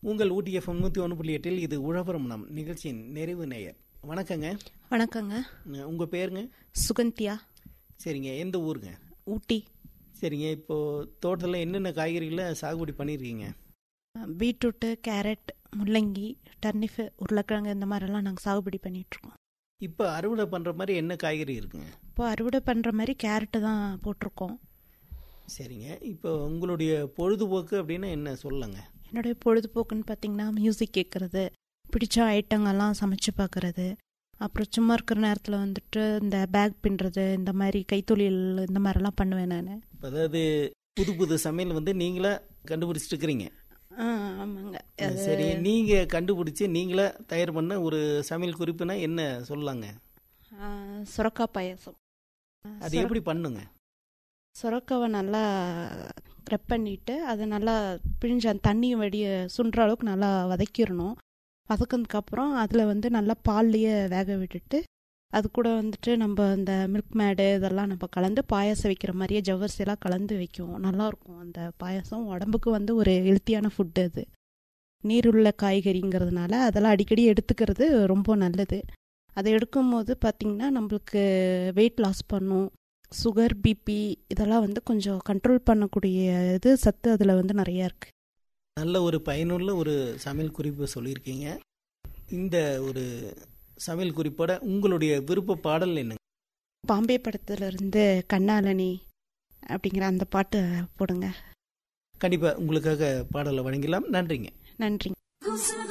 உங்கள் ஊட்டி எஃப்எம் நூற்றி ஒன்று புள்ளி எட்டில் இது உழவரம் நம் நிகழ்ச்சியின் நிறைவு நேயர் வணக்கங்க வணக்கங்க உங்கள் பேருங்க சுகந்தியா சரிங்க எந்த ஊருங்க ஊட்டி சரிங்க இப்போது தோட்டத்தில் என்னென்ன காய்கறிகளை சாகுபடி பண்ணியிருக்கீங்க பீட்ரூட்டு கேரட் முள்ளங்கி டர்னிஃபு உருளைக்கிழங்கு இந்த மாதிரிலாம் நாங்கள் சாகுபடி பண்ணிகிட்ருக்கோம் இப்போ அறுவடை பண்ணுற மாதிரி என்ன காய்கறி இருக்குங்க இப்போ அறுவடை பண்ணுற மாதிரி கேரட்டு தான் போட்டிருக்கோம் சரிங்க இப்போ உங்களுடைய பொழுதுபோக்கு அப்படின்னா என்ன சொல்லுங்க என்னுடைய பொழுதுபோக்குன்னு பார்த்தீங்கன்னா மியூசிக் கேட்குறது பிடிச்ச ஐட்டங்கள்லாம் சமைச்சு பார்க்குறது அப்புறம் சும்மா இருக்கிற நேரத்தில் வந்துட்டு இந்த பேக் பின்னுறது இந்த மாதிரி கைத்தொழில் இந்த மாதிரிலாம் பண்ணுவேன் நான் இப்போ அதாவது புது புது சமையல் வந்து நீங்களா கண்டுபிடிச்சிட்டு இருக்கிறீங்க ஆ ஆமாங்க அது சரி நீங்கள் கண்டுபிடிச்சி நீங்களா தயார் பண்ண ஒரு சமையல் குறிப்புனா என்ன சொல்லலாங்க ஆ, சுரக்காய் பாயாசம் அது எப்படி பண்ணுங்க சுரக்காவை நல்லா க்ரெப் பண்ணிட்டு அதை நல்லா பிழிஞ்ச அந்த தண்ணி வடிய சுண்டுற அளவுக்கு நல்லா வதக்கிடணும் வதக்கினதுக்கப்புறம் அதில் வந்து நல்லா பால்லையே வேக விட்டுட்டு அது கூட வந்துட்டு நம்ம இந்த மில்க் மேடு இதெல்லாம் நம்ம கலந்து பாயாசம் வைக்கிற மாதிரியே ஜவ்வரிசி எல்லாம் கலந்து வைக்குவோம் நல்லாயிருக்கும் அந்த பாயாசம் உடம்புக்கு வந்து ஒரு ஹெல்த்தியான ஃபுட்டு அது நீருள்ள காய்கறிங்கிறதுனால அதெல்லாம் அடிக்கடி எடுத்துக்கிறது ரொம்ப நல்லது அதை எடுக்கும்போது பார்த்திங்கன்னா நம்மளுக்கு வெயிட் லாஸ் பண்ணும் சுகர் பிபி இதெல்லாம் வந்து கொஞ்சம் கண்ட்ரோல் பண்ணக்கூடிய இது சத்து அதில் வந்து நிறையா இருக்குது நல்ல ஒரு பயனுள்ள ஒரு சமையல் குறிப்பு சொல்லியிருக்கீங்க இந்த ஒரு சமையல் குறிப்போட உங்களுடைய விருப்ப பாடல் என்ன பாம்பே படத்துல இருந்து கண்ணாலனி அப்படிங்கிற அந்த பாட்டு போடுங்க கண்டிப்பாக உங்களுக்காக பாடலை வழங்கலாம் நன்றிங்க நன்றி